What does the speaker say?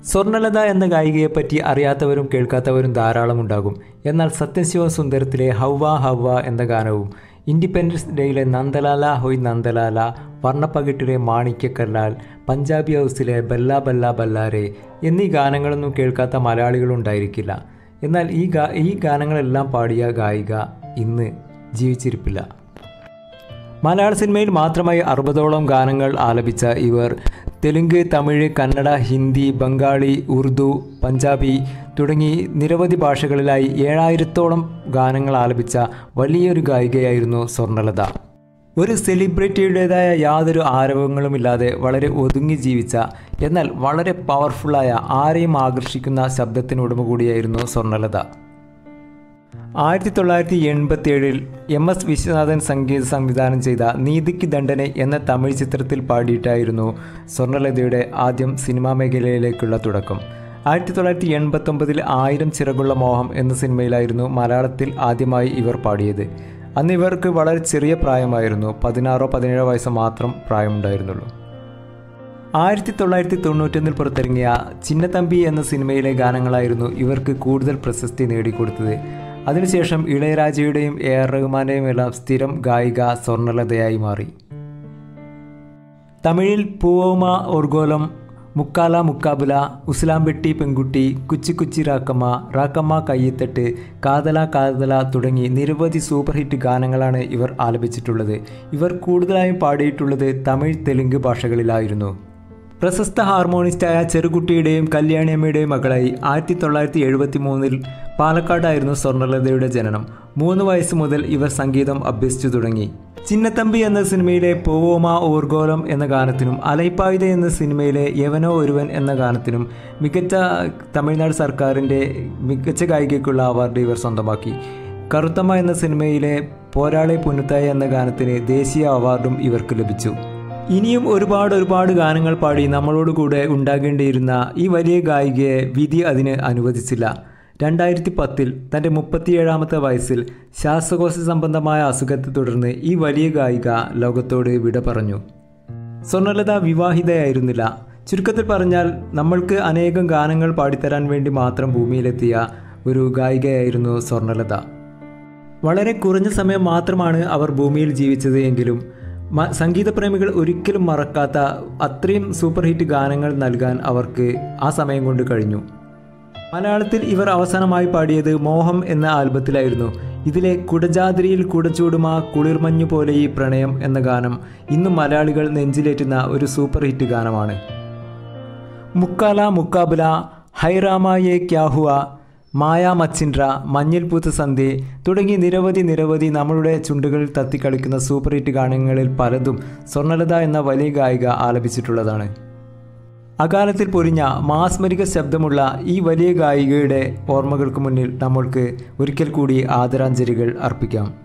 സ്വർണ്ണലത എന്ന ഗായികയെപ്പറ്റി അറിയാത്തവരും കേൾക്കാത്തവരും ധാരാളം ഉണ്ടാകും എന്നാൽ സത്യശിവ സുന്ദരത്തിലെ ഹൗവ ഹൗവ എന്ന ഗാനവും ഇൻഡിപെൻഡൻസ് ഡേയിലെ നന്ദലാല ഹൊയ് നന്ദലാല വർണ്ണപ്പകിട്ടിലെ മാണിക്യക്കല്ലാൽ പഞ്ചാബി ഹൗസിലെ ബല്ല ബല്ല ബല്ലാരെ എന്നീ ഗാനങ്ങളൊന്നും കേൾക്കാത്ത മലയാളികളുണ്ടായിരിക്കില്ല എന്നാൽ ഈ ഗാ ഈ ഗാനങ്ങളെല്ലാം പാടിയ ഗായിക ഇന്ന് ജീവിച്ചിരിപ്പില്ല മലയാള സിനിമയിൽ മാത്രമായി അറുപതോളം ഗാനങ്ങൾ ആലപിച്ച ഇവർ തെലുങ്ക് തമിഴ് കന്നഡ ഹിന്ദി ബംഗാളി ഉറുദു പഞ്ചാബി തുടങ്ങി നിരവധി ഭാഷകളിലായി ഏഴായിരത്തോളം ഗാനങ്ങൾ ആലപിച്ച വലിയൊരു ഗായികയായിരുന്നു സ്വർണ്ണലത ഒരു സെലിബ്രിറ്റിയുടേതായ യാതൊരു ആരവങ്ങളുമില്ലാതെ വളരെ ഒതുങ്ങി ജീവിച്ച എന്നാൽ വളരെ പവർഫുള്ളായ ആരെയും ആകർഷിക്കുന്ന ശബ്ദത്തിന് ഉടമ കൂടിയായിരുന്നു സ്വർണ്ണലത ആയിരത്തി തൊള്ളായിരത്തി എൺപത്തി ഏഴിൽ എം എസ് വിശ്വനാഥൻ സംഗീത സംവിധാനം ചെയ്ത നീതിക്ക് ദണ്ഡന എന്ന തമിഴ് ചിത്രത്തിൽ പാടിയിട്ടായിരുന്നു സ്വർണ്ണലതയുടെ ആദ്യം സിനിമാ മേഖലയിലേക്കുള്ള തുടക്കം ആയിരത്തി തൊള്ളായിരത്തി എൺപത്തൊമ്പതിൽ ആയിരം ചിറകുള്ള മോഹം എന്ന സിനിമയിലായിരുന്നു മലയാളത്തിൽ ആദ്യമായി ഇവർ പാടിയത് അന്ന് ഇവർക്ക് വളരെ ചെറിയ പ്രായമായിരുന്നു പതിനാറോ പതിനേഴോ വയസ്സ് മാത്രം പ്രായമുണ്ടായിരുന്നുള്ളൂ ആയിരത്തി തൊള്ളായിരത്തി തൊണ്ണൂറ്റൊന്നിൽ പുറത്തിറങ്ങിയ ചിന്നത്തമ്പി എന്ന സിനിമയിലെ ഗാനങ്ങളായിരുന്നു ഇവർക്ക് കൂടുതൽ പ്രശസ്തി നേടിക്കൊടുത്തത് അതിനുശേഷം ഇളയരാജയുടെയും എ ആർ റഹ്മാന്റെയും എല്ലാം സ്ഥിരം ഗായിക സ്വർണ്ണലതയായി മാറി തമിഴിൽ പൂവോമ ഓർഗോലം മുക്കാല മുക്കാബുല ഉസ്ലാംപെട്ടി പെൺകുട്ടി കുച്ചി കുച്ചി റാക്കമ്മ റാക്കമ്മ കയ്യത്തെട്ട് കാതല കാതല തുടങ്ങി നിരവധി സൂപ്പർ ഹിറ്റ് ഗാനങ്ങളാണ് ഇവർ ആലപിച്ചിട്ടുള്ളത് ഇവർ കൂടുതലായും പാടിയിട്ടുള്ളത് തമിഴ് തെലുങ്ക് ഭാഷകളിലായിരുന്നു പ്രശസ്ത ഹാർമോണിസ്റ്റായ ചെറുകുട്ടിയുടെയും കല്യാണിയമ്മയുടെയും മകളായി ആയിരത്തി തൊള്ളായിരത്തി എഴുപത്തി മൂന്നിൽ പാലക്കാടായിരുന്നു സ്വർണ്ണലതയുടെ ജനനം മൂന്ന് വയസ്സ് മുതൽ ഇവർ സംഗീതം അഭ്യസിച്ചു തുടങ്ങി ചിന്നത്തമ്പി എന്ന സിനിമയിലെ പോവോമ ഓർഗോലം എന്ന ഗാനത്തിനും അലൈപ്പായുധ എന്ന സിനിമയിലെ യവനോ ഒരുവൻ എന്ന ഗാനത്തിനും മികച്ച തമിഴ്നാട് സർക്കാരിൻ്റെ മികച്ച ഗായികയ്ക്കുള്ള അവാർഡ് ഇവർ സ്വന്തമാക്കി കറുത്തമ്മ എന്ന സിനിമയിലെ പോരാളെ പുന്നുത്തായ എന്ന ഗാനത്തിന് ദേശീയ അവാർഡും ഇവർക്ക് ലഭിച്ചു ഇനിയും ഒരുപാട് ഒരുപാട് ഗാനങ്ങൾ പാടി നമ്മളോട് കൂടെ ഉണ്ടാകേണ്ടിയിരുന്ന ഈ വലിയ ഗായികയെ വിധി അതിന് അനുവദിച്ചില്ല രണ്ടായിരത്തി പത്തിൽ തൻ്റെ മുപ്പത്തിയേഴാമത്തെ വയസ്സിൽ ശ്വാസകോശ സംബന്ധമായ അസുഖത്തെ തുടർന്ന് ഈ വലിയ ഗായിക ലോകത്തോട് വിട പറഞ്ഞു സ്വർണ്ണലത വിവാഹിതയായിരുന്നില്ല ചുരുക്കത്തിൽ പറഞ്ഞാൽ നമ്മൾക്ക് അനേകം ഗാനങ്ങൾ പാടിത്തരാൻ വേണ്ടി മാത്രം ഭൂമിയിലെത്തിയ ഒരു ഗായികയായിരുന്നു സ്വർണ്ണലത വളരെ കുറഞ്ഞ സമയം മാത്രമാണ് അവർ ഭൂമിയിൽ ജീവിച്ചത് എങ്കിലും മ- സംഗീതപ്രേമികൾ ഒരിക്കലും മറക്കാത്ത അത്രയും സൂപ്പർ ഹിറ്റ് ഗാനങ്ങൾ നൽകാൻ അവർക്ക് ആ സമയം കൊണ്ട് കഴിഞ്ഞു മലയാളത്തിൽ ഇവർ അവസാനമായി പാടിയത് മോഹം എന്ന ആൽബത്തിലായിരുന്നു ഇതിലെ കുടജാദ്രിയിൽ കുടചൂടുമ കുളിർമഞ്ഞു പോലെ ഈ പ്രണയം എന്ന ഗാനം ഇന്നും മലയാളികൾ നെഞ്ചിലേറ്റുന്ന ഒരു സൂപ്പർ ഹിറ്റ് ഗാനമാണ് മുക്കാല മുക്കാബുല ഹൈറാമയെ ക്യാഹുവ മായ മച്ചിൻഡ്ര മഞ്ഞിൽ പൂത്ത സന്ധ്യ തുടങ്ങി നിരവധി നിരവധി നമ്മളുടെ ചുണ്ടുകളിൽ തത്തിക്കളിക്കുന്ന സൂപ്പർ ഹിറ്റ് ഗാനങ്ങളിൽ പലതും സ്വർണ്ണലത എന്ന വലിയ ഗായിക ആലപിച്ചിട്ടുള്ളതാണ് അകാലത്തിൽ പൊരിഞ്ഞ മാസ്മരിക ശബ്ദമുള്ള ഈ വലിയ ഗായികയുടെ ഓർമ്മകൾക്ക് മുന്നിൽ നമ്മൾക്ക് ഒരിക്കൽ കൂടി ആദരാഞ്ജലികൾ അർപ്പിക്കാം